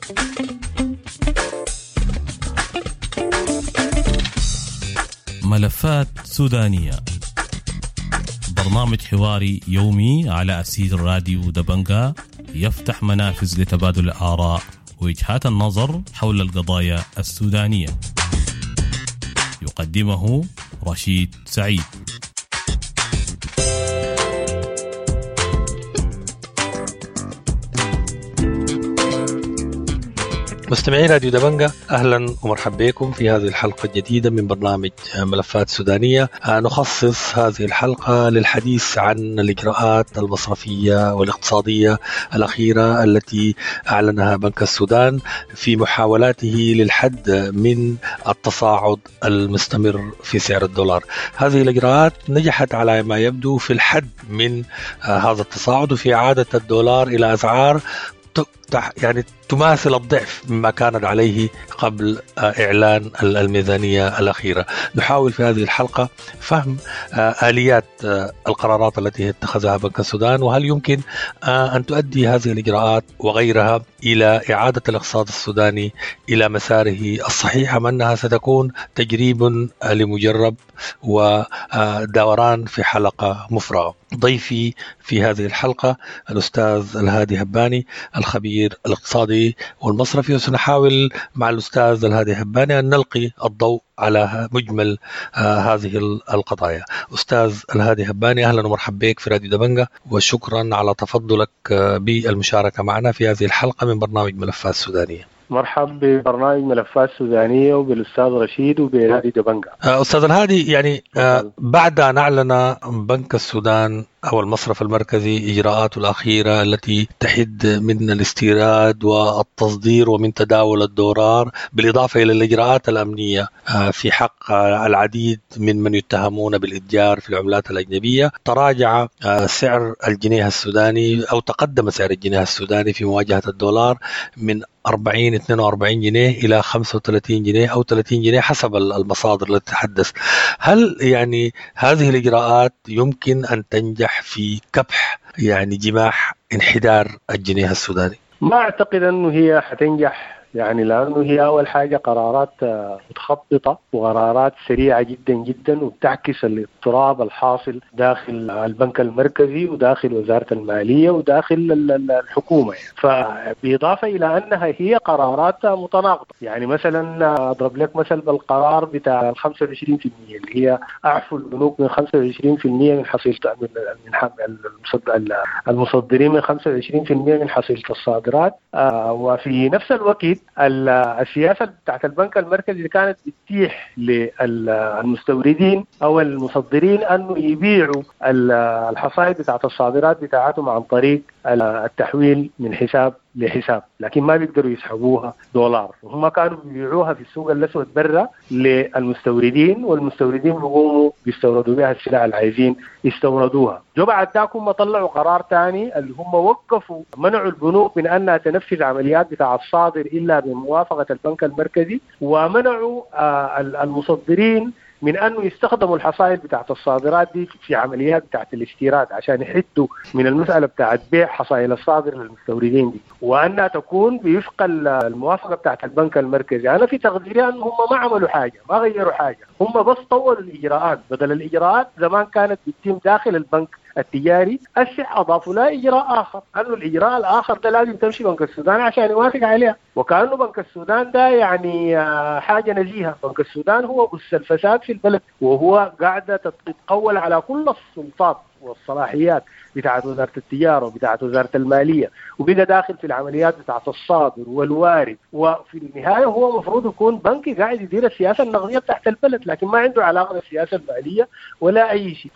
ملفات سودانية برنامج حواري يومي على أسير راديو دبنجا يفتح منافذ لتبادل الآراء وجهات النظر حول القضايا السودانية يقدمه رشيد سعيد مستمعين راديو دبنجة اهلا ومرحبا بكم في هذه الحلقه الجديده من برنامج ملفات سودانيه نخصص هذه الحلقه للحديث عن الاجراءات المصرفيه والاقتصاديه الاخيره التي اعلنها بنك السودان في محاولاته للحد من التصاعد المستمر في سعر الدولار. هذه الاجراءات نجحت على ما يبدو في الحد من هذا التصاعد وفي اعاده الدولار الى اسعار يعني تماثل الضعف مما كانت عليه قبل إعلان الميزانية الأخيرة نحاول في هذه الحلقة فهم آليات القرارات التي اتخذها بنك السودان وهل يمكن أن تؤدي هذه الإجراءات وغيرها إلى إعادة الاقتصاد السوداني إلى مساره الصحيح أم أنها ستكون تجريب لمجرب ودوران في حلقة مفرغة ضيفي في هذه الحلقة الأستاذ الهادي هباني الخبير الاقتصادي والمصرفي وسنحاول مع الأستاذ الهادي هباني أن نلقي الضوء على مجمل آه هذه القضايا أستاذ الهادي هباني أهلا ومرحبا بك في راديو دبنجة وشكرا على تفضلك آه بالمشاركة معنا في هذه الحلقة من برنامج ملفات سودانية مرحب ببرنامج ملفات سودانية وبالأستاذ رشيد وبراديو دبنجة أستاذ الهادي يعني آه بعد أن أعلن بنك السودان أو المصرف المركزي إجراءاته الأخيرة التي تحد من الاستيراد والتصدير ومن تداول الدولار بالإضافة إلى الإجراءات الأمنية في حق العديد من من يتهمون بالإتجار في العملات الأجنبية تراجع سعر الجنيه السوداني أو تقدم سعر الجنيه السوداني في مواجهة الدولار من 40 42 جنيه الى 35 جنيه او 30 جنيه حسب المصادر التي تتحدث هل يعني هذه الاجراءات يمكن ان تنجح في كبح يعني جماح انحدار الجنيه السوداني ما اعتقد انه هي حتنجح يعني لانه هي اول حاجه قرارات متخبطه وقرارات سريعه جدا جدا وبتعكس الاضطراب الحاصل داخل البنك المركزي وداخل وزاره الماليه وداخل الحكومه يعني. فبالاضافه الى انها هي قرارات متناقضه يعني مثلا اضرب لك مثل بالقرار بتاع ال 25% اللي هي اعفوا البنوك من 25% من حصيله من المصدرين من 25% من حصيله الصادرات وفي نفس الوقت السياسه بتاعت البنك المركزي اللي كانت بتتيح للمستوردين او المصدرين انه يبيعوا الحصائد بتاعت الصادرات بتاعتهم عن طريق التحويل من حساب لحساب لكن ما بيقدروا يسحبوها دولار وهم كانوا بيبيعوها في السوق الاسود برا للمستوردين والمستوردين بيقوموا بيستوردوا بها السلع اللي عايزين يستوردوها جو بعد ذاك هم طلعوا قرار ثاني اللي هم وقفوا منعوا البنوك من انها تنفذ عمليات بتاع الصادر الا بموافقه البنك المركزي ومنعوا المصدرين من انه يستخدموا الحصائل بتاعت الصادرات دي في عمليات بتاعت الاستيراد عشان يحدوا من المساله بتاعت بيع حصائل الصادر للمستوردين دي وانها تكون بوفق الموافقه بتاعت البنك المركزي انا في تقديري ان هم ما عملوا حاجه ما غيروا حاجه هم بس طولوا الاجراءات بدل الاجراءات زمان كانت بتتم داخل البنك التجاري الشيء اضافوا له اجراء اخر انه الاجراء الاخر ده لازم تمشي بنك السودان عشان يوافق عليها وكانه بنك السودان ده يعني حاجه نزيهه بنك السودان هو اس الفساد في البلد وهو قاعده تتقول على كل السلطات والصلاحيات بتاعت وزاره التجاره وبتاعت وزاره الماليه وبقى داخل في العمليات بتاعت الصادر والوارد وفي النهايه هو المفروض يكون بنك قاعد يدير السياسه النقديه بتاعت البلد لكن ما عنده علاقه بالسياسه الماليه ولا اي شيء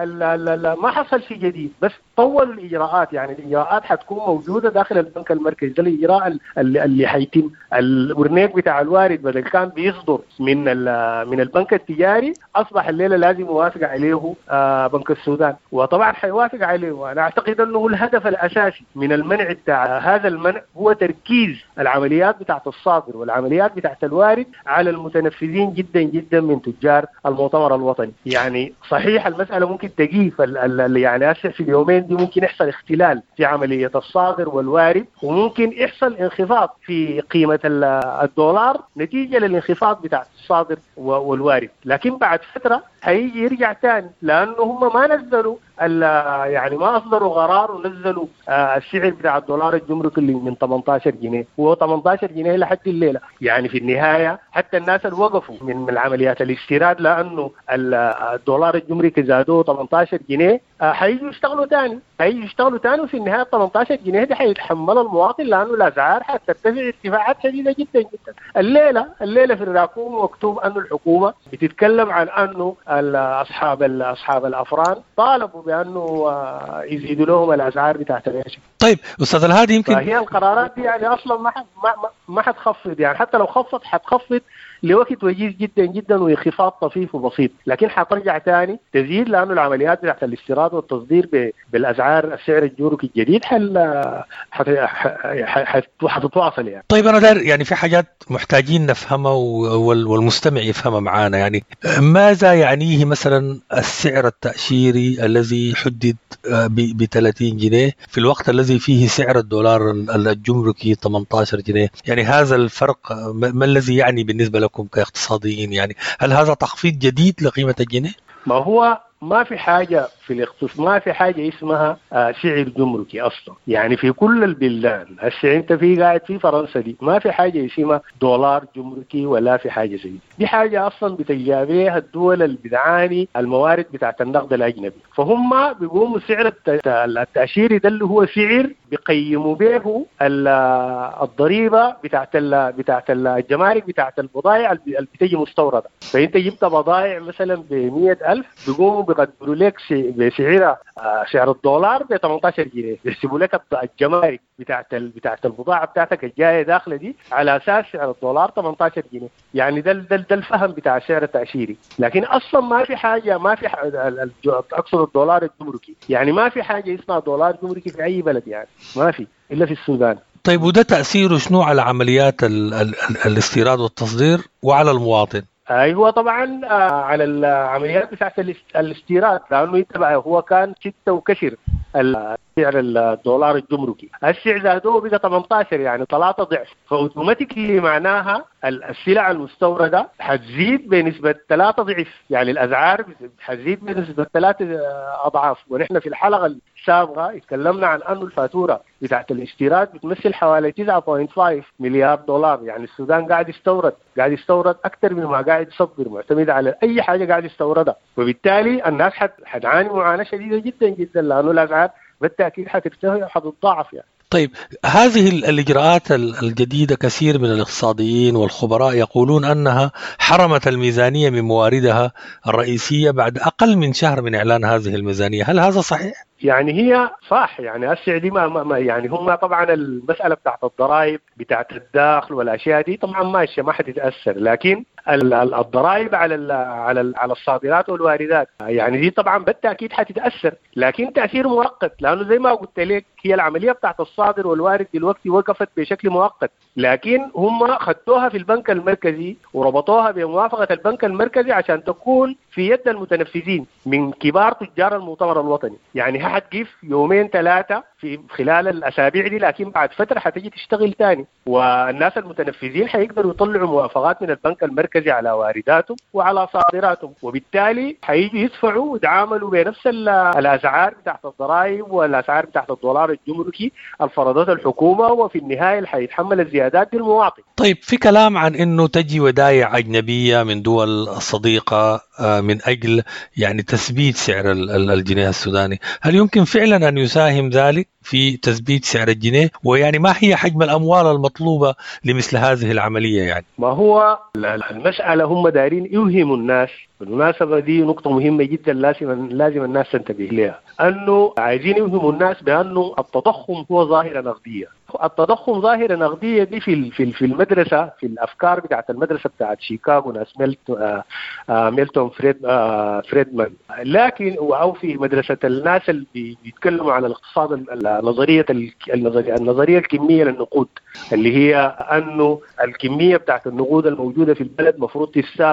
فما حصل شيء جديد بس طولوا الاجراءات يعني الاجراءات حتكون موجوده داخل البنك المركزي ده الاجراء اللي, اللي حيتم الورنيك بتاع الوارد بدل كان بيصدر من من البنك التجاري اصبح الليله لازم يوافق عليه آه بنك السودان وطبعا حيوافق عليه وانا اعتقد انه الهدف الاساسي من المنع بتاع هذا المنع هو تركيز العمليات بتاعت الصادر والعمليات بتاعت الوارد على المتنفذين جدا جدا من تجار المؤتمر الوطني يعني صحيح المساله ممكن تجي يعني هسه في اليومين دي ممكن يحصل اختلال في عمليه الصادر والوارد وممكن يحصل انخفاض في قيمه الدولار نتيجه للانخفاض بتاع الصادر والوارد لكن بعد فتره هيجي يرجع ثاني لانه هم ما نزلوا يعني ما اصدروا قرار ونزلوا السعر بتاع الدولار الجمركي اللي من 18 جنيه وهو 18 جنيه لحد الليله يعني في النهايه حتى الناس اللي وقفوا من من عمليات الاستيراد لانه الدولار الجمركي زادوه 18 جنيه حييجوا يشتغلوا ثاني حييجوا يشتغلوا ثاني وفي النهايه 18 جنيه دي حيتحملها المواطن لانه الاسعار حترتفع ارتفاعات شديده جدا جدا الليله الليله في الراكوم مكتوب انه الحكومه بتتكلم عن انه اصحاب اصحاب الافران طالبوا بانه يزيدوا لهم الاسعار بتاعت العيش طيب استاذ الهادي يمكن فهي القرارات دي يعني اصلا ما ما ما حتخفض يعني حتى لو خفض حتخفض لوقت وجيز جدا جدا وانخفاض طفيف وبسيط لكن حترجع ثاني تزيد لانه العمليات بتاعت الاستيراد والتصدير بالاسعار السعر الجوركي الجديد حل حتتواصل يعني طيب انا دار يعني في حاجات محتاجين نفهمها والمستمع يفهمها معانا يعني ماذا يعنيه مثلا السعر التاشيري الذي حدد ب 30 جنيه في الوقت الذي فيه سعر الدولار الجمركي 18 جنيه يعني هذا الفرق ما الذي يعني بالنسبه لكم كاقتصاديين يعني هل هذا تخفيض جديد لقيمه الجنيه؟ ما هو ما في حاجة في الاختصاص ما في حاجة اسمها سعر جمركي أصلا يعني في كل البلدان هسه أنت في قاعد في فرنسا دي ما في حاجة اسمها دولار جمركي ولا في حاجة زي دي دي حاجة أصلا بتجابيها الدول اللي بتعاني الموارد بتاعت النقد الأجنبي فهم بيقوموا سعر التأشيري ده اللي هو سعر بيقيموا به الضريبة بتاعت بتاعت الجمارك بتاعت البضائع اللي بتجي مستوردة فأنت جبت بضائع مثلا ب 100000 بيقوموا بيقدروا لك بسعر سعر الدولار ب 18 جنيه بيحسبوا لك الجمارك بتاعت بتاعت البضاعه بتاعتك الجايه داخله دي على اساس سعر الدولار 18 جنيه يعني ده ده, ده الفهم بتاع السعر التاشيري لكن اصلا ما في حاجه ما في اقصد الدولار الجمركي يعني ما في حاجه اسمها دولار جمركي في اي بلد يعني ما في الا في السودان طيب وده تاثيره شنو على عمليات ال ال ال الاستيراد والتصدير وعلى المواطن؟ ايوه طبعا على العمليات بتاعت الاستيراد لانه انت هو كان ستة وكسر سعر الدولار الجمركي السعر زادوه بقى 18 يعني ثلاثة ضعف فاوتوماتيكلي معناها السلع المستوردة حتزيد بنسبة ثلاثة ضعف يعني الأسعار حتزيد بنسبة ثلاثة أضعاف ونحن في الحلقة السابقة اتكلمنا عن أنه الفاتورة بتاعت الاستيراد بتمثل حوالي 9.5 مليار دولار يعني السودان قاعد يستورد قاعد يستورد أكثر من ما قاعد يصدر معتمد على أي حاجة قاعد يستوردها وبالتالي الناس حتعاني معاناة شديدة جدا جدا لأنه الأسعار بالتاكيد حترتفع وحتتضاعف يعني طيب هذه الاجراءات الجديده كثير من الاقتصاديين والخبراء يقولون انها حرمت الميزانيه من مواردها الرئيسيه بعد اقل من شهر من اعلان هذه الميزانيه، هل هذا صحيح؟ يعني هي صح يعني هسه دي ما, ما يعني هم طبعا المساله بتاعت الضرائب بتاعت الداخل والاشياء دي طبعا ماشيه ما حتتاثر لكن الضرائب على على على الصادرات والواردات يعني دي طبعا بالتاكيد حتتاثر لكن تاثير مؤقت لانه زي ما قلت لك هي العمليه بتاعت الصادر والوارد دلوقتي وقفت بشكل مؤقت لكن هم خدوها في البنك المركزي وربطوها بموافقه البنك المركزي عشان تكون في يد المتنفذين من كبار تجار المؤتمر الوطني يعني حتقف يومين ثلاثه في خلال الاسابيع دي لكن بعد فتره حتيجي تشتغل ثاني والناس المتنفذين حيقدروا يطلعوا موافقات من البنك المركزي على وارداتهم وعلى صادراتهم وبالتالي حييجوا يدفعوا ويتعاملوا بنفس الاسعار بتاعت الضرائب والاسعار بتاعت الدولار الجمركي الفرضتها الحكومه وفي النهايه اللي حيتحمل الزيادات دي المواطن. طيب في كلام عن انه تجي ودائع اجنبيه من دول الصديقه من اجل يعني تثبيت سعر الجنيه السوداني، هل يمكن فعلا ان يساهم ذلك في تثبيت سعر الجنيه؟ ويعني ما هي حجم الاموال المطلوبه لمثل هذه العمليه يعني؟ ما هو المساله هم دايرين يوهموا الناس بالمناسبة دي نقطة مهمة جدا لازم لازم الناس تنتبه لها أنه عايزين يوهموا الناس بأنه التضخم هو ظاهرة نقدية التضخم ظاهرة نقدية دي في في في المدرسة في الأفكار بتاعت المدرسة بتاعت شيكاغو ناس ميلتون ميلتون فريد فريدمان لكن أو في مدرسة الناس اللي بيتكلموا عن الاقتصاد النظرية النظرية الكمية للنقود اللي هي أنه الكمية بتاعت النقود الموجودة في البلد مفروض تتساوى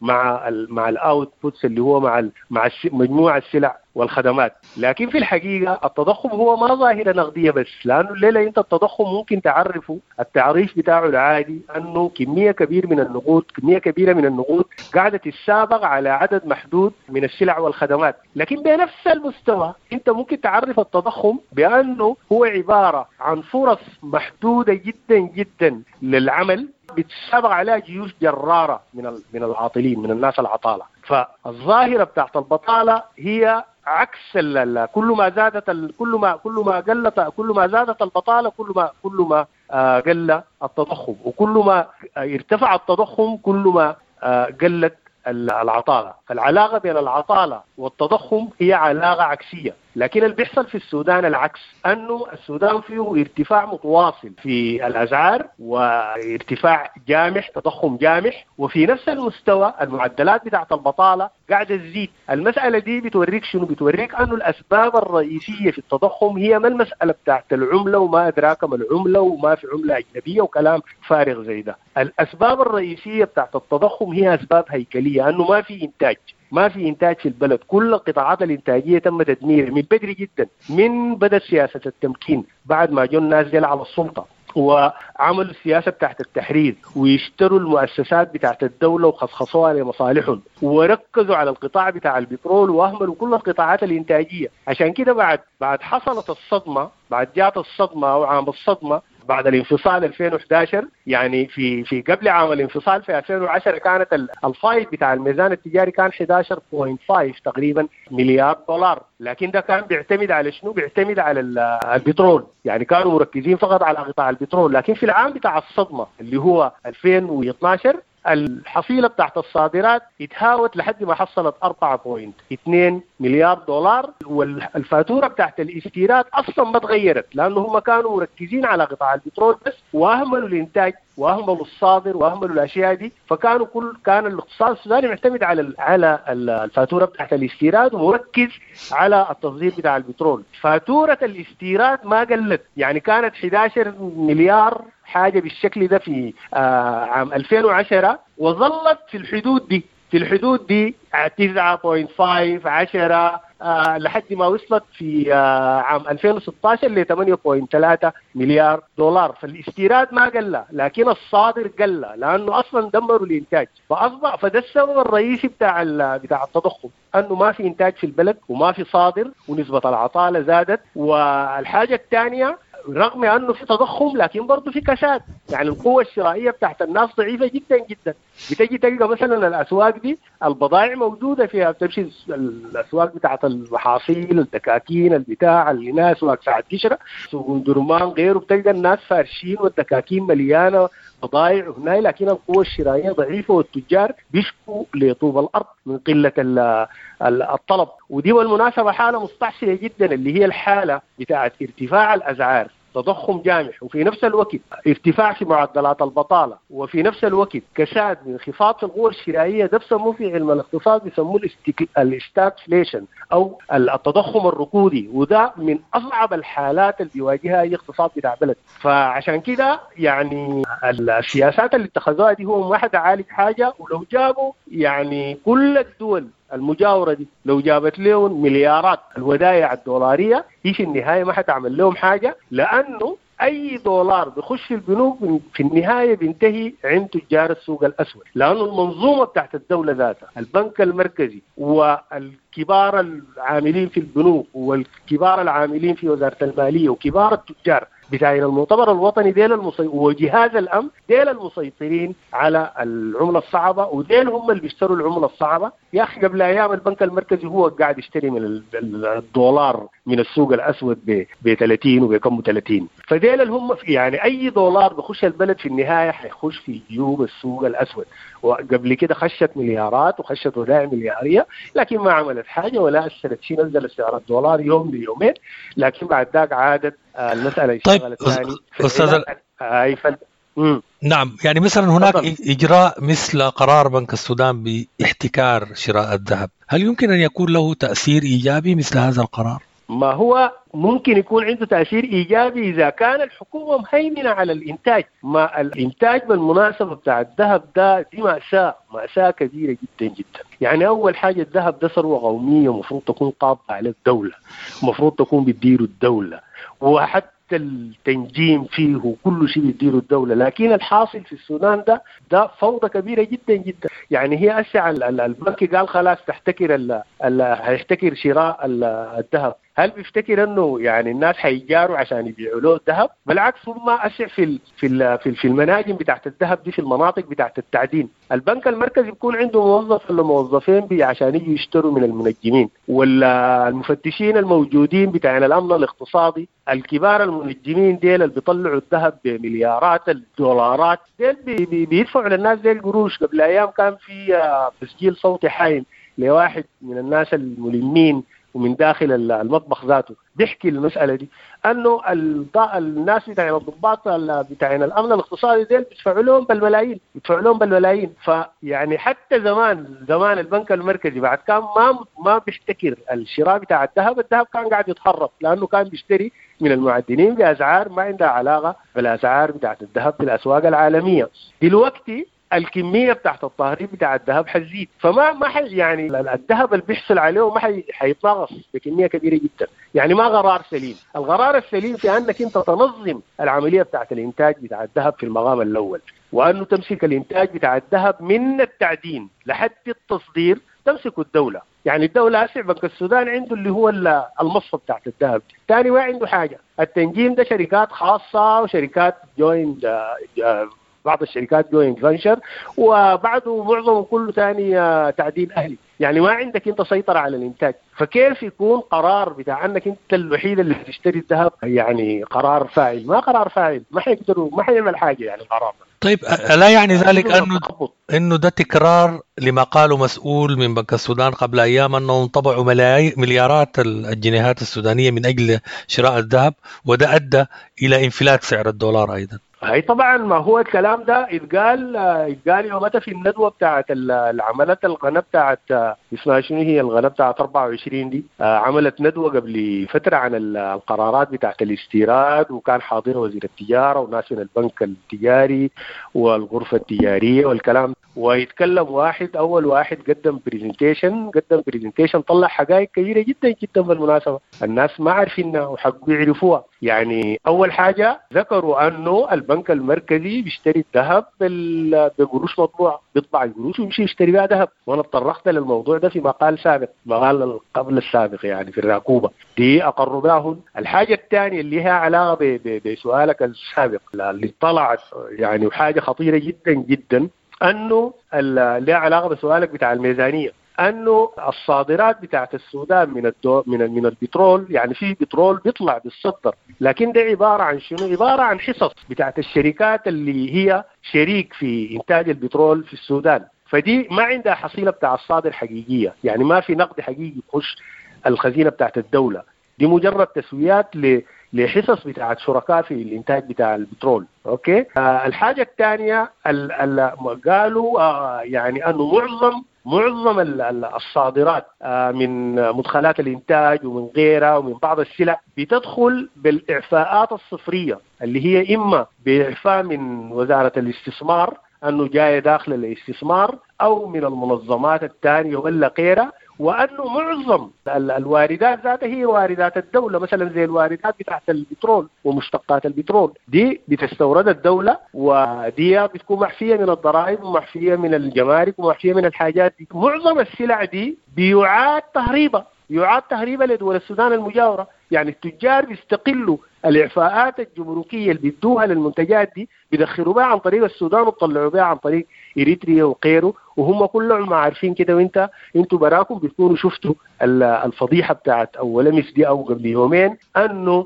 مع ال مع الاوتبوتس اللي هو مع ال مع مجموع السلع والخدمات لكن في الحقيقة التضخم هو ما ظاهرة نقدية بس لأنه الليلة أنت التضخم ممكن تعرفه التعريف بتاعه العادي أنه كمية كبيرة من النقود كمية كبيرة من النقود قاعدة تتسابق على عدد محدود من السلع والخدمات لكن بنفس المستوى أنت ممكن تعرف التضخم بأنه هو عبارة عن فرص محدودة جدا جدا للعمل بتسابق عليها جيوش جرارة من من العاطلين من الناس العطالة فالظاهرة بتاعت البطالة هي عكس كل ما زادت كل ما كل ما قلت كل ما زادت البطاله كل ما كل ما قل التضخم وكل ما ارتفع التضخم كل ما قلت العطاله، فالعلاقه بين العطاله والتضخم هي علاقه عكسيه، لكن اللي بيحصل في السودان العكس انه السودان فيه ارتفاع متواصل في الاسعار وارتفاع جامح تضخم جامح وفي نفس المستوى المعدلات بتاعت البطاله قاعده تزيد المساله دي بتوريك شنو بتوريك انه الاسباب الرئيسيه في التضخم هي ما المساله بتاعت العمله وما ادراك ما العمله وما في عمله اجنبيه وكلام فارغ زي ده الاسباب الرئيسيه بتاعت التضخم هي اسباب هيكليه انه ما في انتاج ما في انتاج في البلد كل القطاعات الانتاجيه تم تدميرها من بدري جدا من بدات سياسه التمكين بعد ما جو الناس دي على السلطه وعملوا السياسه بتاعت التحرير ويشتروا المؤسسات بتاعت الدوله وخصخصوها لمصالحهم وركزوا على القطاع بتاع البترول واهملوا كل القطاعات الانتاجيه عشان كده بعد بعد حصلت الصدمه بعد جات الصدمه او عام الصدمه بعد الانفصال 2011 يعني في في قبل عام الانفصال في 2010 كانت الفايض بتاع الميزان التجاري كان 11.5 تقريبا مليار دولار لكن ده كان بيعتمد على شنو؟ بيعتمد على البترول يعني كانوا مركزين فقط على قطاع البترول لكن في العام بتاع الصدمه اللي هو 2012 الحصيله بتاعت الصادرات اتهاوت لحد ما حصلت 4.2 مليار دولار والفاتوره بتاعت الاستيراد اصلا ما تغيرت لانه هم كانوا مركزين على قطاع البترول بس واهملوا الانتاج واهملوا الصادر واهملوا الاشياء دي فكانوا كل كان الاقتصاد السوداني معتمد على على الفاتوره بتاعت الاستيراد ومركز على التصدير بتاع البترول فاتوره الاستيراد ما قلت يعني كانت 11 مليار حاجه بالشكل ده في آه عام 2010 وظلت في الحدود دي في الحدود دي 9.5 10 آه لحد ما وصلت في آه عام 2016 ل 8.3 مليار دولار فالاستيراد ما قل لكن الصادر قل لانه اصلا دمروا الانتاج فاصبح فده السبب الرئيسي بتاع بتاع التضخم انه ما في انتاج في البلد وما في صادر ونسبه العطاله زادت والحاجه الثانيه رغم انه في تضخم لكن برضه في كساد يعني القوه الشرائيه بتاعت الناس ضعيفه جدا جدا بتجي تلقى مثلا الاسواق دي البضائع موجوده فيها بتمشي الاسواق بتاعت المحاصيل الدكاكين البتاع اللي ناس اسواق ساعه قشره سوق درمان غيره بتلقى الناس فارشين والدكاكين مليانه بضائع هنا لكن القوة الشرائية ضعيفة والتجار بيشكوا لطوب الأرض من قلة الطلب ودي بالمناسبة حالة مستعصية جدا اللي هي الحالة بتاعت ارتفاع الأسعار تضخم جامح وفي نفس الوقت ارتفاع في معدلات البطاله وفي نفس الوقت كساد انخفاض في القوى الشرائيه ده بسموه في علم الاقتصاد بيسموه الاستاكفليشن او التضخم الركودي وده من اصعب الحالات اللي بيواجهها اي اقتصاد بتاع بلد فعشان كده يعني السياسات اللي اتخذوها دي هو ما حد عالج حاجه ولو جابوا يعني كل الدول المجاورة دي لو جابت لهم مليارات الودائع الدولارية هي في النهاية ما حتعمل لهم حاجة لأنه اي دولار بيخش في البنوك في النهايه بينتهي عند تجار السوق الاسود لانه المنظومه بتاعت الدوله ذاتها البنك المركزي والكبار العاملين في البنوك والكبار العاملين في وزاره الماليه وكبار التجار بتاعين المؤتمر الوطني ديل المسي... وجهاز الامن ديل المسيطرين على العمله الصعبه وديل هم اللي بيشتروا العمله الصعبه يا اخي قبل ايام البنك المركزي هو قاعد يشتري من الدولار من السوق الاسود ب 30 وبكم 30 فديل اللي هم يعني اي دولار بخش البلد في النهايه حيخش في جيوب السوق الاسود وقبل كده خشت مليارات وخشت ودائع ملياريه لكن ما عملت حاجه ولا اثرت شيء نزل سعر الدولار يوم ليومين لكن بعد ذاك عادت المساله طيب ثاني استاذ اي فل... نعم يعني مثلا هناك طبعا. اجراء مثل قرار بنك السودان باحتكار شراء الذهب هل يمكن ان يكون له تاثير ايجابي مثل هذا القرار ما هو ممكن يكون عنده تاثير ايجابي اذا كان الحكومه مهيمنه على الانتاج ما الانتاج بالمناسبه بتاع الذهب ده دي ماساه ماساه كبيره جدا جدا يعني اول حاجه الذهب ده ثروه قوميه المفروض تكون قابضه على الدوله المفروض تكون بتديره الدوله وحتى التنجيم فيه وكل شيء بيديره الدولة لكن الحاصل في السودان ده ده فوضى كبيرة جدا جدا يعني هي أسع البنك قال خلاص تحتكر هيحتكر شراء الذهب هل بيفتكر انه يعني الناس حيجاروا عشان يبيعوا له الذهب؟ بالعكس هم اسع في في في المناجم بتاعت الذهب دي في المناطق بتاعت التعدين، البنك المركزي بيكون عنده موظف ولا موظفين عشان يجوا يشتروا من المنجمين، ولا المفتشين الموجودين بتاعنا الامن الاقتصادي، الكبار المنجمين ديل اللي بيطلعوا الذهب بمليارات الدولارات، ديل بي بي بيدفعوا للناس ديل قروش، قبل ايام كان في تسجيل صوتي حايم لواحد من الناس الملمين ومن داخل المطبخ ذاته بيحكي المساله دي انه الناس بتاعين الضباط بتاعين الامن الاقتصادي ديل بيدفعوا لهم بالملايين بيدفعوا لهم بالملايين فيعني حتى زمان زمان البنك المركزي بعد كان ما ما بيحتكر الشراء بتاع الذهب الذهب كان قاعد يتخرب لانه كان بيشتري من المعدنين باسعار ما عندها علاقه بالاسعار بتاعت الذهب في الاسواق العالميه دلوقتي الكميه بتاعت التهريب بتاع الذهب حتزيد فما ما حي يعني الذهب اللي بيحصل عليه ما حي حيتناقص بكميه كبيره جدا يعني ما قرار سليم القرار السليم في انك انت تنظم العمليه بتاعت الانتاج بتاع الذهب في المقام الاول وانه تمسك الانتاج بتاع الذهب من التعدين لحد التصدير تمسك الدوله يعني الدولة هسه بنك السودان عنده اللي هو المصفى بتاعت الذهب ثاني ما عنده حاجة التنجيم ده شركات خاصة وشركات جوينت بعض الشركات جوينت فانشر وبعده معظمه كله ثاني تعديل اهلي يعني ما عندك انت سيطره على الانتاج فكيف يكون قرار بتاع انك انت الوحيد اللي تشتري الذهب يعني قرار فاعل ما قرار فاعل ما حيقدروا ما حيعمل حاجه يعني القرار ده طيب لا يعني ذلك انه انه ده تكرار لما قاله مسؤول من بنك السودان قبل ايام انهم طبعوا مليارات الجنيهات السودانيه من اجل شراء الذهب وده ادى الى انفلات سعر الدولار ايضا هي طبعا ما هو الكلام ده اتقال اتقال يومتها في الندوه بتاعت عملت القناه بتاعت اسمها شنو هي القناه بتاعت 24 دي عملت ندوه قبل فتره عن القرارات بتاعت الاستيراد وكان حاضر وزير التجاره وناس من البنك التجاري والغرفه التجاريه والكلام ويتكلم واحد اول واحد قدم برزنتيشن قدم برزنتيشن طلع حقائق كثيره جدا جدا بالمناسبه الناس ما عارفينها وحقوا يعرفوها يعني اول حاجه ذكروا انه البنك المركزي بيشتري الذهب بقروش مطبوعه بيطبع القروش ويمشي يشتري بها ذهب وانا تطرقت للموضوع ده في مقال سابق مقال قبل السابق يعني في الراكوبه دي اقروا بها الحاجه الثانيه اللي لها علاقه بسؤالك السابق اللي طلعت يعني وحاجه خطيره جدا جدا انه لها علاقه بسؤالك بتاع الميزانيه انه الصادرات بتاعت السودان من الدو من من البترول يعني في بترول بيطلع بيتصدر لكن ده عباره عن شنو؟ عباره عن حصص بتاعت الشركات اللي هي شريك في انتاج البترول في السودان فدي ما عندها حصيله بتاع الصادر حقيقيه يعني ما في نقد حقيقي يخش الخزينه بتاعت الدوله دي مجرد تسويات ل لحصص بتاعت شركاء في الانتاج بتاع البترول اوكي آه الحاجه الثانيه ال ال قالوا آه يعني انه معظم معظم الصادرات من مدخلات الانتاج ومن غيرها ومن بعض السلع بتدخل بالاعفاءات الصفريه اللي هي اما باعفاء من وزاره الاستثمار انه جايه داخل الاستثمار او من المنظمات الثانيه ولا غيرها وانه معظم الواردات ذاتها هي واردات الدوله مثلا زي الواردات بتاعت البترول ومشتقات البترول دي بتستورد الدوله ودي بتكون محفيه من الضرائب ومحفيه من الجمارك ومحفيه من الحاجات دي معظم السلع دي بيعاد تهريبها يعاد تهريبها لدول السودان المجاوره يعني التجار بيستقلوا الاعفاءات الجمركيه اللي بيدوها للمنتجات دي بيدخلوا بها عن طريق السودان وبيطلعوا بها عن طريق اريتريا وغيره وهم كلهم ما عارفين كده وانت انتوا براكم بتكونوا شفتوا الفضيحه بتاعت اول امس دي او قبل يومين انه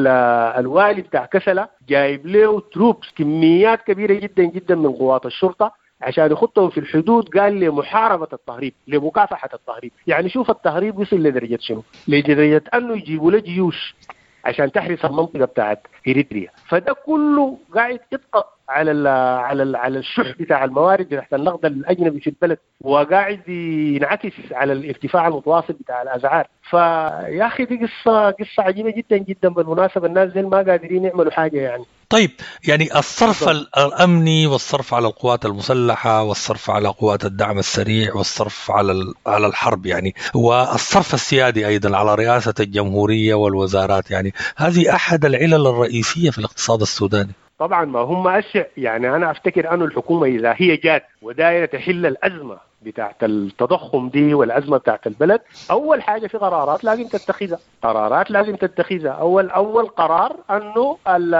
الوالي بتاع كسله جايب له تروبس كميات كبيره جدا جدا من قوات الشرطه عشان يخطهم في الحدود قال لمحاربة التهريب لمكافحة التهريب يعني شوف التهريب وصل لدرجة شنو لدرجة أنه يجيبوا له جيوش عشان تحرس المنطقة بتاعت إريتريا فده كله قاعد يطقط على ال على ال على الشح بتاع الموارد تحت النقد الاجنبي في البلد وقاعد ينعكس على الارتفاع المتواصل بتاع الاسعار فيا اخي دي قصه قصه عجيبه جدا جدا بالمناسبه الناس دي ما قادرين يعملوا حاجه يعني طيب يعني الصرف الامني والصرف على القوات المسلحه والصرف على قوات الدعم السريع والصرف على على الحرب يعني والصرف السيادي ايضا على رئاسه الجمهوريه والوزارات يعني هذه احد العلل الرئيسيه في الاقتصاد السوداني طبعا ما هم أشياء يعني انا افتكر انه الحكومه اذا هي جات ودايره تحل الازمه بتاعت التضخم دي والازمه بتاعت البلد اول حاجه في قرارات لازم تتخذها قرارات لازم تتخذها اول اول قرار انه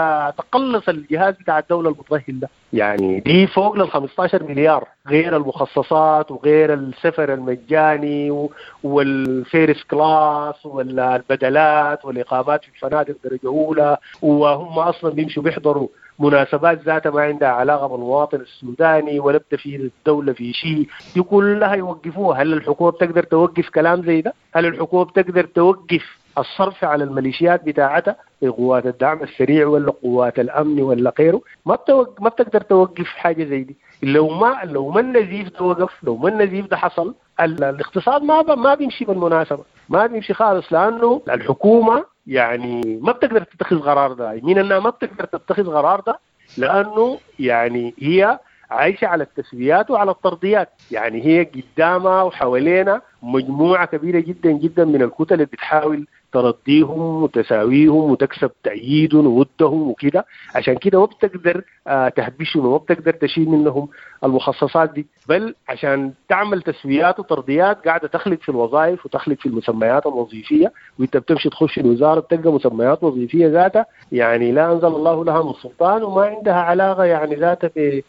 تقلص الجهاز بتاع الدوله المترهل ده يعني دي فوق لل 15 مليار غير المخصصات وغير السفر المجاني والفيرس كلاس والبدلات والاقامات في الفنادق درجه اولى وهم اصلا بيمشوا بيحضروا مناسبات ذاتها ما عندها علاقه بالمواطن السوداني ولا بتفيد الدوله في شيء دي كلها يوقفوها هل الحكومه بتقدر توقف كلام زي ده؟ هل الحكومه بتقدر توقف الصرف على الميليشيات بتاعتها في قوات الدعم السريع ولا قوات الامن ولا غيره ما بتوق... ما بتقدر توقف حاجه زي دي لو ما لو ما النزيف ده وقف لو ما النزيف ده حصل الاقتصاد ما ب... ما بيمشي بالمناسبه ما بيمشي خالص لانه الحكومه يعني ما بتقدر تتخذ قرار ده مين انها ما بتقدر تتخذ قرار ده لانه يعني هي عايشه على التسويات وعلى الطرديات يعني هي قدامها وحوالينا مجموعه كبيره جدا جدا من الكتل اللي بتحاول ترضيهم وتساويهم وتكسب تأييدهم وودهم وكده عشان كده ما بتقدر آه تهبشهم وما بتقدر تشيل منهم المخصصات دي بل عشان تعمل تسويات وترضيات قاعده تخلق في الوظائف وتخلق في المسميات الوظيفيه وانت بتمشي تخش الوزاره بتلقى مسميات وظيفيه ذاتها يعني لا انزل الله لها من سلطان وما عندها علاقه يعني ذاتها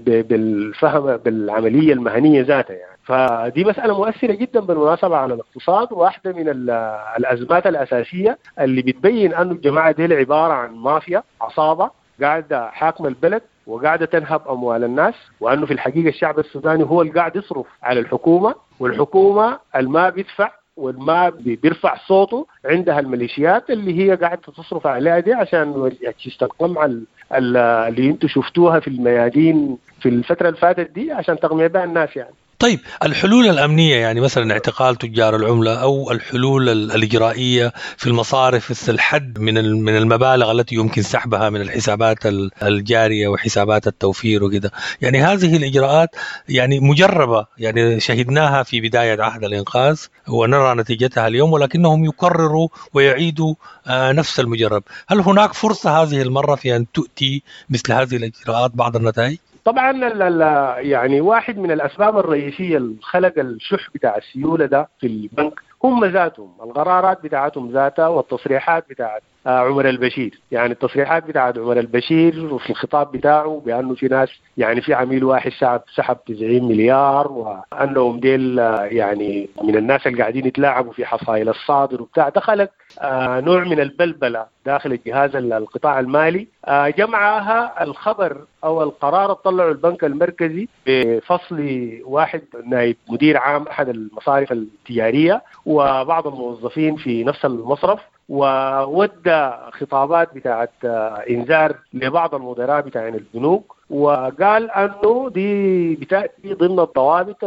بالفهم بالعمليه المهنيه ذاتها يعني فدي مسألة مؤثرة جدا بالمناسبة على الاقتصاد واحدة من الأزمات الأساسية اللي بتبين أن الجماعة دي عبارة عن مافيا عصابة قاعدة حاكمة البلد وقاعدة تنهب أموال الناس وأنه في الحقيقة الشعب السوداني هو اللي قاعد يصرف على الحكومة والحكومة الما بيدفع والما بيرفع صوته عندها الميليشيات اللي هي قاعده تصرف عليها دي عشان تشيست القمع اللي انتم شفتوها في الميادين في الفتره اللي فاتت دي عشان تقمع بها الناس يعني طيب الحلول الأمنية يعني مثلا اعتقال تجار العملة أو الحلول الإجرائية في المصارف الحد من من المبالغ التي يمكن سحبها من الحسابات الجارية وحسابات التوفير وكذا يعني هذه الإجراءات يعني مجربة يعني شهدناها في بداية عهد الإنقاذ ونرى نتيجتها اليوم ولكنهم يكرروا ويعيدوا نفس المجرب هل هناك فرصة هذه المرة في أن تؤتي مثل هذه الإجراءات بعض النتائج؟ طبعا يعني واحد من الاسباب الرئيسيه اللي خلق الشح بتاع السيوله ده في البنك هم ذاتهم القرارات بتاعتهم ذاتها والتصريحات بتاعت عمر البشير يعني التصريحات بتاعت عمر البشير وفي الخطاب بتاعه بانه في ناس يعني في عميل واحد سحب سحب 90 مليار وانهم ديل يعني من الناس اللي قاعدين يتلاعبوا في حصائل الصادر وبتاع دخلت آه نوع من البلبله داخل الجهاز القطاع المالي آه جمعها الخبر او القرار اللي طلعه البنك المركزي بفصل واحد نائب مدير عام احد المصارف التجاريه وبعض الموظفين في نفس المصرف وودى خطابات بتاعت انذار لبعض المدراء بتاعين البنوك وقال انه دي بتاتي ضمن الضوابط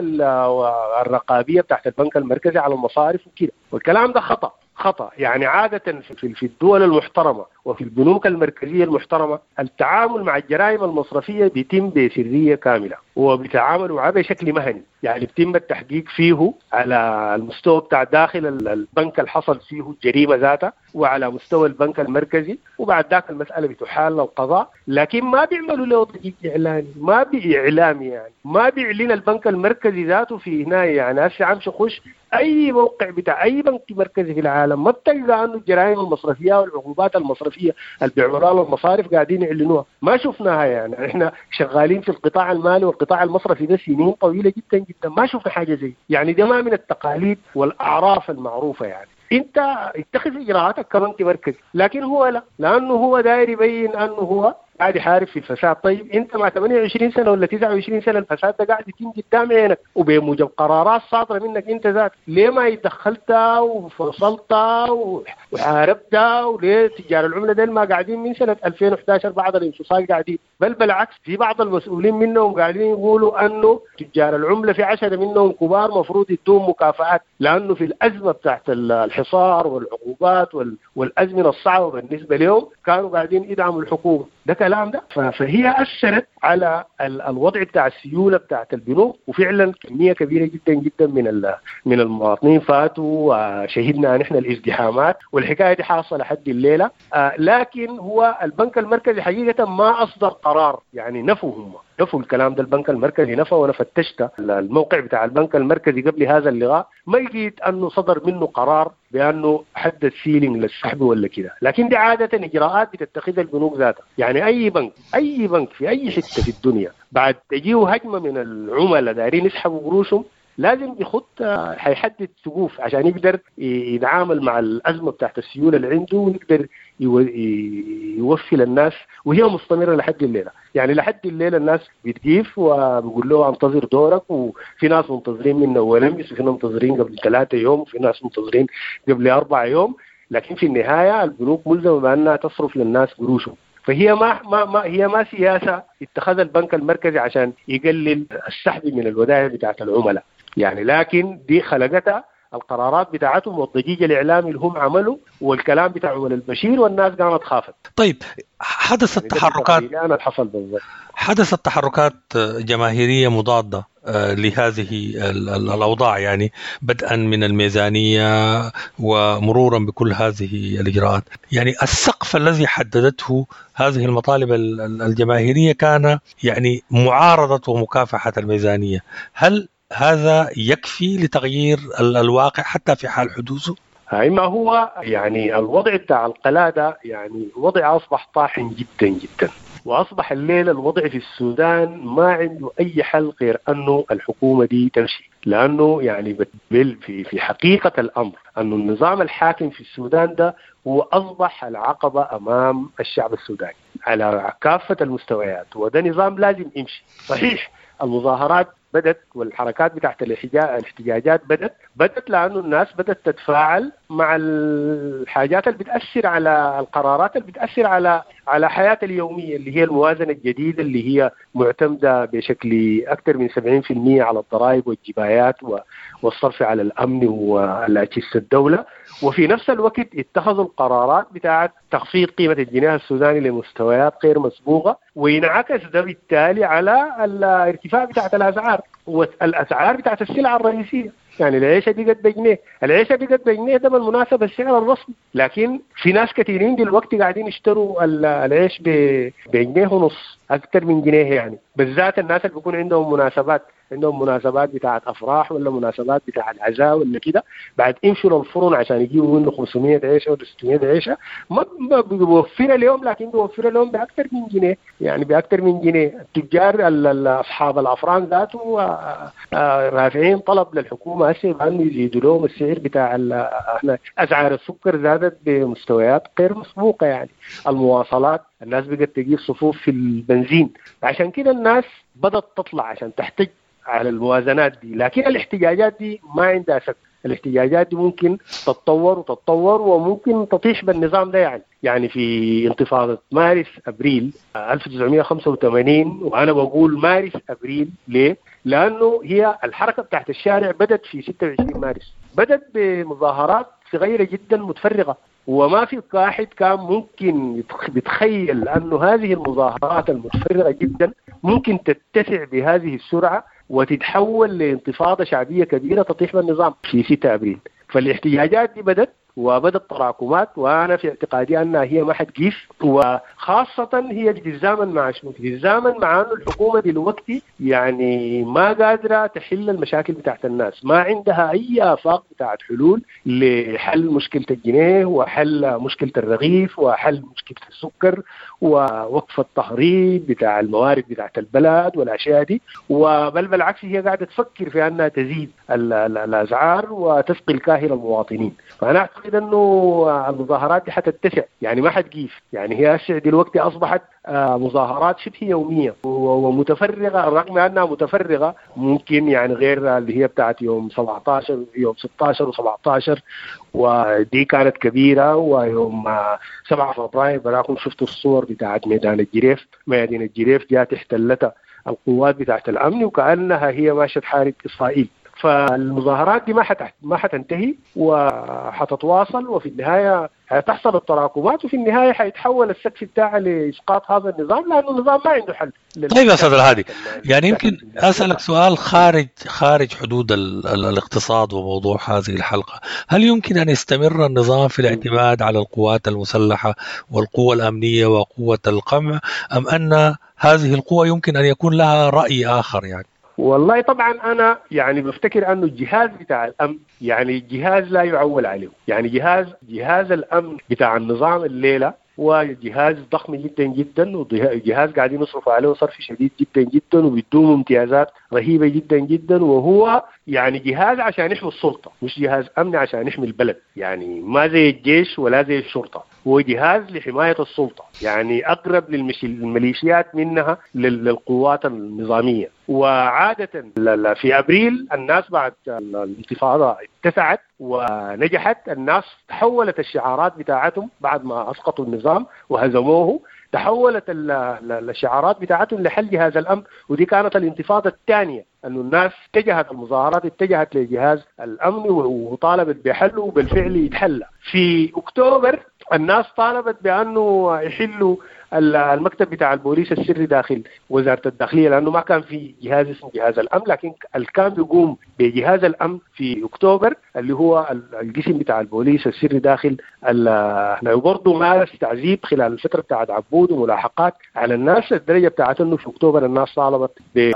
الرقابيه بتاعت البنك المركزي على المصارف وكده والكلام ده خطا خطا يعني عاده في في الدول المحترمه وفي البنوك المركزيه المحترمه التعامل مع الجرائم المصرفيه بيتم بسريه كامله وبيتعاملوا معاه بشكل مهني يعني بيتم التحقيق فيه على المستوى بتاع داخل البنك اللي حصل فيه الجريمه ذاتها وعلى مستوى البنك المركزي وبعد ذاك المساله بتحال للقضاء لكن ما بيعملوا له ضجيج اعلاني ما باعلامي يعني ما بيعلن البنك المركزي ذاته في هنا يعني هسه عم خش اي موقع بتاع اي بنك مركزي في العالم ما بتلقى انه الجرائم المصرفيه والعقوبات المصرفيه اللي بيعملوها المصارف قاعدين يعلنوها ما شفناها يعني احنا شغالين في القطاع المالي والقطاع المصرفي ده سنين طويله جدا جدا ما شفنا حاجه زي يعني ده ما من التقاليد والاعراف المعروفه يعني انت اتخذ اجراءاتك كبنك مركزي لكن هو لا لانه هو داير يبين انه هو قاعد يحارب في الفساد طيب انت مع 28 سنه ولا 29 سنه الفساد ده قاعد يتم قدام عينك وبموجب قرارات صادره منك انت ذات ليه ما دخلت وفصلت وحاربت وليه تجار العمله ديل ما قاعدين من سنه 2011 بعد الانفصال قاعدين بل بالعكس في بعض المسؤولين منهم قاعدين يقولوا انه تجار العمله في عشرة منهم كبار مفروض يدوم مكافآت لانه في الازمه بتاعت الحصار والعقوبات والازمنه الصعبه بالنسبه لهم كانوا قاعدين يدعموا الحكومه ده كلام ده فهي اثرت على الوضع بتاع السيوله بتاعت البنوك وفعلا كميه كبيره جدا جدا من من المواطنين فاتوا وشهدنا نحن الازدحامات والحكايه دي حاصله لحد الليله آه لكن هو البنك المركزي حقيقه ما اصدر قرار يعني نفوا هم نفوا الكلام ده البنك المركزي نفى وانا فتشت الموقع بتاع البنك المركزي قبل هذا اللقاء ما لقيت انه صدر منه قرار بانه حدد سيلينج للسحب ولا كده لكن دي عاده اجراءات بتتخذها البنوك ذاتها يعني اي بنك اي بنك في اي حته في الدنيا بعد تجيه هجمه من العملاء دايرين يسحبوا قروشهم لازم يخط حيحدد سقوف عشان يقدر يتعامل مع الازمه بتاعت السيوله اللي عنده ويقدر يوفي للناس وهي مستمره لحد الليله، يعني لحد الليله الناس بتجيف وبيقول له انتظر دورك وفي ناس منتظرين من اول امس وفي ناس منتظرين قبل ثلاثه يوم وفي ناس منتظرين قبل اربع يوم، لكن في النهايه البنوك ملزمه بانها تصرف للناس قروشهم. فهي ما ما ما هي ما سياسه اتخذها البنك المركزي عشان يقلل السحب من الودائع بتاعت العملاء، يعني لكن دي خلقتها القرارات بتاعتهم والضجيج الاعلامي اللي هم عملوا والكلام بتاع عمر البشير والناس قامت خافت. طيب حدثت تحركات انا حصل بالضبط حدثت تحركات جماهيريه مضاده لهذه الاوضاع يعني بدءا من الميزانيه ومرورا بكل هذه الاجراءات، يعني السقف الذي حددته هذه المطالب الجماهيريه كان يعني معارضه ومكافحه الميزانيه، هل هذا يكفي لتغيير الواقع حتى في حال حدوثه؟ ما هو يعني الوضع بتاع القلادة يعني وضع أصبح طاحن جدا جدا وأصبح الليلة الوضع في السودان ما عنده أي حل غير أنه الحكومة دي تمشي لأنه يعني في في حقيقة الأمر أنه النظام الحاكم في السودان ده هو أصبح العقبة أمام الشعب السوداني على كافة المستويات وده نظام لازم يمشي صحيح المظاهرات بدت والحركات بتاعت الاحتجاجات بدت بدت لانه الناس بدات تتفاعل مع الحاجات اللي بتاثر على القرارات اللي بتاثر على على حياتها اليوميه اللي هي الموازنه الجديده اللي هي معتمده بشكل اكثر من 70% على الضرائب والجبايات والصرف على الامن والاجهزه الدوله وفي نفس الوقت اتخذوا القرارات بتاعت تخفيض قيمه الجنيه السوداني لمستويات غير مسبوقه وينعكس ده بالتالي على الارتفاع بتاعت الاسعار والاسعار بتاعت السلع الرئيسيه يعني العيشه دي قد بجنيه، العيشه دي قد بجنيه ده بالمناسبه السعر الرسمي، لكن في ناس كثيرين دلوقتي قاعدين يشتروا العيش بجنيه ونص اكثر من جنيه يعني، بالذات الناس اللي بيكون عندهم مناسبات عندهم مناسبات بتاعت افراح ولا مناسبات بتاعت عزاء ولا كده بعد يمشوا للفرن عشان يجيبوا منه 500 عيشه ولا 600 عيشه ما بيوفرها لهم لكن بيوفرها لهم باكثر من جنيه يعني باكثر من جنيه التجار اصحاب الافران ذاته رافعين طلب للحكومه هسه بانه يزيدوا لهم السعر بتاع احنا اسعار السكر زادت بمستويات غير مسبوقه يعني المواصلات الناس بقت تجيب صفوف في البنزين عشان كده الناس بدات تطلع عشان تحتج على الموازنات دي لكن الاحتجاجات دي ما عندها شك الاحتجاجات دي ممكن تتطور وتتطور وممكن تطيش بالنظام ده يعني يعني في انتفاضة مارس أبريل 1985 وأنا بقول مارس أبريل ليه؟ لأنه هي الحركة بتاعت الشارع بدت في 26 مارس بدت بمظاهرات صغيرة جدا متفرغة وما في واحد كان ممكن يتخيل أنه هذه المظاهرات المتفرغة جدا ممكن تتسع بهذه السرعة وتتحول لانتفاضة شعبية كبيرة تطيح بالنظام في 6 أبريل فالاحتجاجات دي بدت وبدت تراكمات وانا في اعتقادي انها هي ما حتجيش وخاصه هي بتتزامن مع شنو؟ بتتزامن مع انه الحكومه دلوقتي يعني ما قادره تحل المشاكل بتاعت الناس، ما عندها اي افاق بتاعت حلول لحل مشكله الجنيه وحل مشكله الرغيف وحل مشكله السكر ووقف التهريب بتاع الموارد بتاعت البلد والاشياء دي وبل بالعكس هي قاعده تفكر في انها تزيد الاسعار وتسقي الكاهل المواطنين، فانا اعتقد اعتقد انه المظاهرات دي حتتسع يعني ما حتقيف يعني هي هسه دلوقتي اصبحت آه، مظاهرات شبه يوميه ومتفرغه رغم انها متفرغه ممكن يعني غير اللي هي بتاعت يوم 17 يوم 16 و17 ودي كانت كبيره ويوم 7 فبراير براكم شفتوا الصور بتاعت ميدان الجريف ميادين الجريف جات احتلتها القوات بتاعت الامن وكانها هي ماشيه تحارب اسرائيل فالمظاهرات دي ما حتحت ما حتنتهي وحتتواصل وفي النهايه حتحصل التراكمات وفي النهايه حيتحول السقف بتاعها لاسقاط هذا النظام لانه النظام ما عنده حل طيب يا استاذ الهادي يعني يمكن اسالك سؤال خارج خارج حدود ال ال الاقتصاد وموضوع هذه الحلقه، هل يمكن ان يستمر النظام في الاعتماد على القوات المسلحه والقوى الامنيه وقوه القمع ام ان هذه القوى يمكن ان يكون لها راي اخر يعني؟ والله طبعا انا يعني بفتكر انه الجهاز بتاع الامن يعني جهاز لا يعول عليه يعني جهاز جهاز الامن بتاع النظام الليله وجهاز ضخم جدا جدا وجهاز قاعدين يصرفوا عليه صرف شديد جدا جدا وبيدوم امتيازات رهيبه جدا جدا وهو يعني جهاز عشان يحمي السلطه مش جهاز امني عشان يحمي البلد يعني ما زي الجيش ولا زي الشرطه هو جهاز لحمايه السلطه يعني اقرب للميليشيات منها للقوات النظاميه وعاده في ابريل الناس بعد الانتفاضه اتسعت ونجحت الناس تحولت الشعارات بتاعتهم بعد ما اسقطوا النظام وهزموه تحولت الشعارات بتاعتهم لحل جهاز الامن ودي كانت الانتفاضه الثانيه انه الناس اتجهت المظاهرات اتجهت لجهاز الامن وطالبت بحله وبالفعل يتحلى في اكتوبر الناس طالبت بانه يحلوا المكتب بتاع البوليس السري داخل وزاره الداخليه لانه ما كان في جهاز اسمه جهاز الامن لكن اللي كان بيقوم بجهاز الامن في اكتوبر اللي هو القسم بتاع البوليس السري داخل احنا برضه مارس تعذيب خلال الفتره بتاعت عبود وملاحقات على الناس الدرجه بتاعت انه في اكتوبر الناس طالبت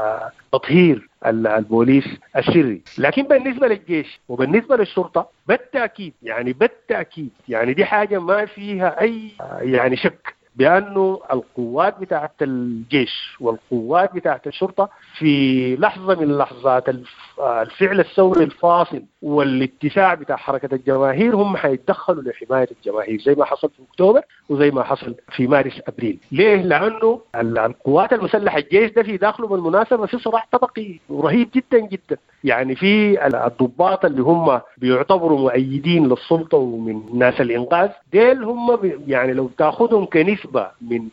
بتطهير البوليس السري لكن بالنسبه للجيش وبالنسبه للشرطه بالتاكيد يعني بالتاكيد يعني دي حاجه ما فيها اي يعني شك بانه القوات بتاعت الجيش والقوات بتاعت الشرطه في لحظه من لحظات الفعل الثوري الفاصل والاتساع بتاع حركه الجماهير هم حيتدخلوا لحمايه الجماهير زي ما حصل في اكتوبر وزي ما حصل في مارس ابريل، ليه؟ لانه القوات المسلحه الجيش ده في داخله بالمناسبه في صراع طبقي رهيب جدا جدا، يعني في الضباط اللي هم بيعتبروا مؤيدين للسلطه ومن ناس الانقاذ ديل هم يعني لو تاخذهم كنسبه من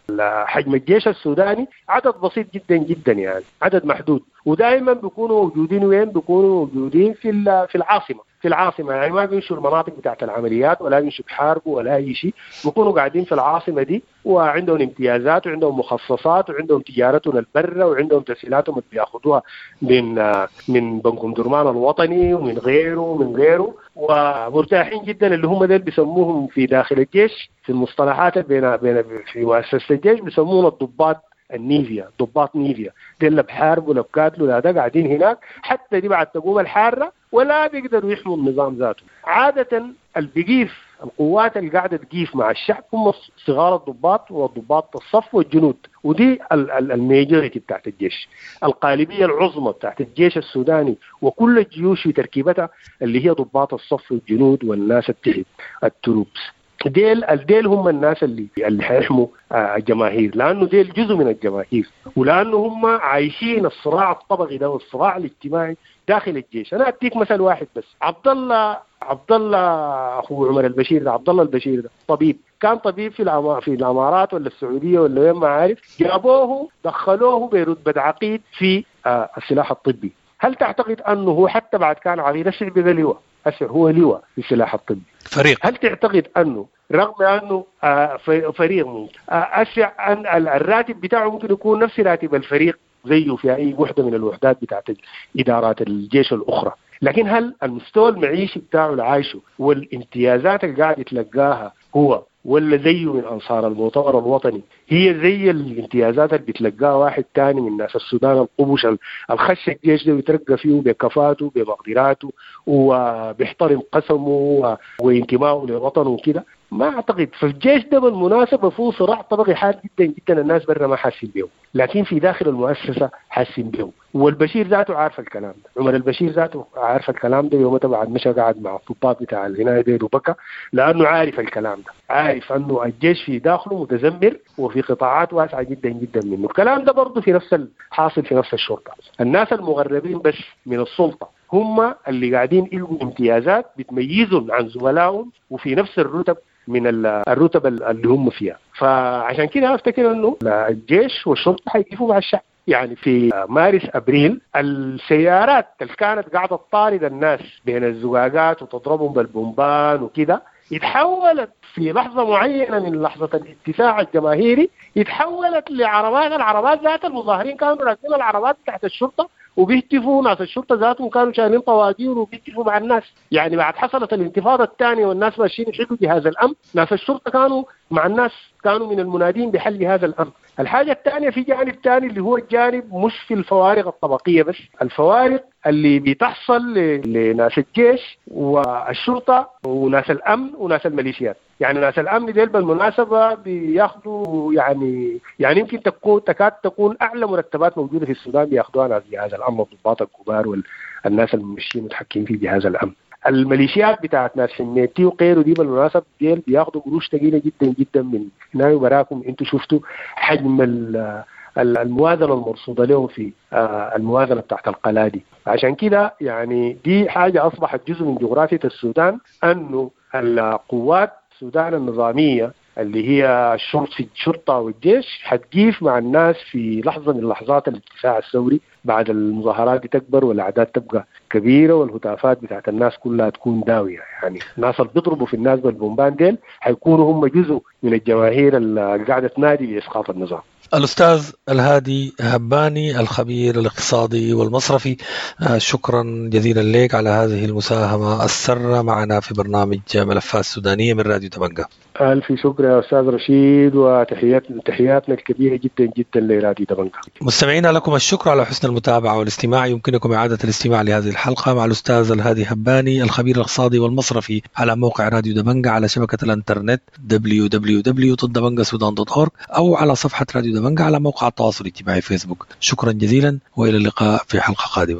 حجم الجيش السوداني عدد بسيط جدا جدا يعني عدد محدود ودائما بيكونوا موجودين وين؟ بيكونوا موجودين في في العاصمه في العاصمه يعني ما بيمشوا المناطق بتاعت العمليات ولا بيمشوا بحاربوا ولا اي شيء بيكونوا قاعدين في العاصمه دي وعندهم امتيازات وعندهم مخصصات وعندهم تجارتهم البرة وعندهم تسهيلاتهم اللي بياخذوها من من بنك درمان الوطني ومن غيره ومن غيره ومرتاحين جدا اللي هم دول بيسموهم في داخل الجيش في المصطلحات بين بين في مؤسسه الجيش بيسموهم الضباط النيفيا ضباط نيفيا دي اللي بحاربوا ولا بقاتلوا لا ده قاعدين هناك حتى دي بعد تقوم الحاره ولا بيقدروا يحموا النظام ذاته عاده البقيف القوات اللي قاعده تقيف مع الشعب هم صغار الضباط وضباط الصف والجنود ودي الميجوريتي بتاعت الجيش القالبيه العظمى بتاعت الجيش السوداني وكل الجيوش في تركيبتها اللي هي ضباط الصف والجنود والناس التحت التروبس ديل الديل هم الناس اللي اللي حيحموا الجماهير لانه ديل جزء من الجماهير ولانه هم عايشين الصراع الطبقي ده والصراع الاجتماعي داخل الجيش انا اديك مثل واحد بس عبد الله عبد الله اخو عمر البشير ده عبد الله البشير ده طبيب كان طبيب في في الامارات ولا السعوديه ولا وين ما عارف جابوه دخلوه برتبه عقيد في السلاح الطبي هل تعتقد انه هو حتى بعد كان عقيد هسه بقى لواء هسه هو لواء في السلاح الطبي فريق هل تعتقد انه رغم انه فريق ممكن اشع ان الراتب بتاعه ممكن يكون نفس راتب الفريق زيه في اي وحده من الوحدات بتاعت ادارات الجيش الاخرى لكن هل المستوى المعيشي بتاعه اللي عايشه والامتيازات اللي قاعد يتلقاها هو ولا زيه من انصار المؤتمر الوطني هي زي الامتيازات اللي بتلقاها واحد تاني من ناس السودان القبش الخش الجيش ده بيترقى فيه بكفاته بمقدراته وبيحترم قسمه وانتمائه لوطنه وكده ما اعتقد فالجيش ده بالمناسبه فيه صراع طبقي حاد جدا جدا الناس برا ما حاسين به لكن في داخل المؤسسه حاسين به والبشير ذاته عارف الكلام ده عمر البشير ذاته عارف الكلام ده يوم بعد مشى قعد مع الضباط بتاع العنايه ديل وبكى لانه عارف الكلام ده عارف انه الجيش في داخله متذمر وفي قطاعات واسعه جدا جدا منه الكلام ده برضه في نفس الحاصل في نفس الشرطه الناس المغربين بس من السلطه هم اللي قاعدين يلقوا امتيازات بتميزهم عن زملائهم وفي نفس الرتب من الرتب اللي هم فيها فعشان كده افتكر انه الجيش والشرطه حيقفوا مع الشعب يعني في مارس ابريل السيارات اللي كانت قاعده تطارد الناس بين الزقاقات وتضربهم بالبومبان وكده اتحولت في لحظه معينه من لحظه الاتساع الجماهيري اتحولت لعربات العربات ذات المظاهرين كانوا راكبين العربات تحت الشرطه وبيهتفوا ناس الشرطه ذاتهم كانوا شايلين طواجير وبيهتفوا مع الناس يعني بعد حصلت الانتفاضه الثانيه والناس ماشيين يحلوا جهاز الامن ناس الشرطه كانوا مع الناس كانوا من المنادين بحل هذا الامر الحاجه الثانيه في جانب ثاني اللي هو الجانب مش في الفوارق الطبقيه بس الفوارق اللي بتحصل لناس الجيش والشرطه وناس الامن وناس الميليشيات يعني ناس الامن ديل بالمناسبه بياخذوا يعني يعني يمكن تكون تكاد تكون اعلى مرتبات موجوده في السودان بياخذوها ناس جهاز الامن الضباط الكبار والناس الممشين متحكمين في جهاز الامن الميليشيات بتاعت ناس حميتي وغيره دي بالمناسبه ديل بياخذوا قروش ثقيله جدا جدا من هنا وبراكم انتم شفتوا حجم الموازنه المرصوده لهم في الموازنه بتاعت القلادي عشان كده يعني دي حاجه اصبحت جزء من جغرافيا السودان انه القوات السودان النظاميه اللي هي الشرطة الشرطة والجيش حتقيف مع الناس في لحظة من لحظات الاتساع الثوري بعد المظاهرات دي تكبر والأعداد تبقى كبيرة والهتافات بتاعت الناس كلها تكون داوية يعني الناس اللي بيضربوا في الناس بالبومبان ديل حيكونوا هم جزء من الجماهير اللي قاعدة تنادي بإسقاط النظام الأستاذ الهادي هباني الخبير الاقتصادي والمصرفي شكرا جزيلا لك على هذه المساهمة السرة معنا في برنامج ملفات سودانية من راديو تبنجا ألف شكر يا أستاذ رشيد وتحيات تحياتنا الكبيرة جدا جدا لراديو تبنجا مستمعينا لكم الشكر على حسن المتابعة والاستماع يمكنكم إعادة الاستماع لهذه الحلقة مع الأستاذ الهادي هباني الخبير الاقتصادي والمصرفي على موقع راديو دبنجا على شبكة الانترنت www.dabangassudan.org أو على صفحة راديو دبنجا على موقع التواصل الاجتماعي فيسبوك شكرا جزيلا والى اللقاء في حلقه قادمه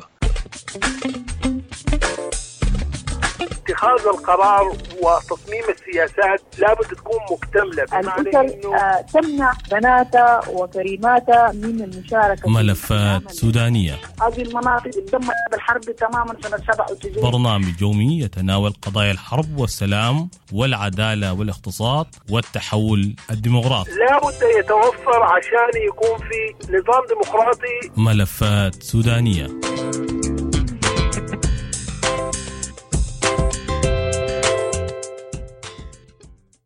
اتخاذ القرار وتصميم السياسات لابد تكون مكتمله الاسر آه تمنع بناتها وكريماتها من المشاركه ملفات سودانيه هذه المناطق تم بالحرب تماما سنه 97 برنامج يومي يتناول قضايا الحرب والسلام والعداله والاقتصاد والتحول الديمقراطي لابد يتوفر عشان يكون في نظام ديمقراطي ملفات سودانيه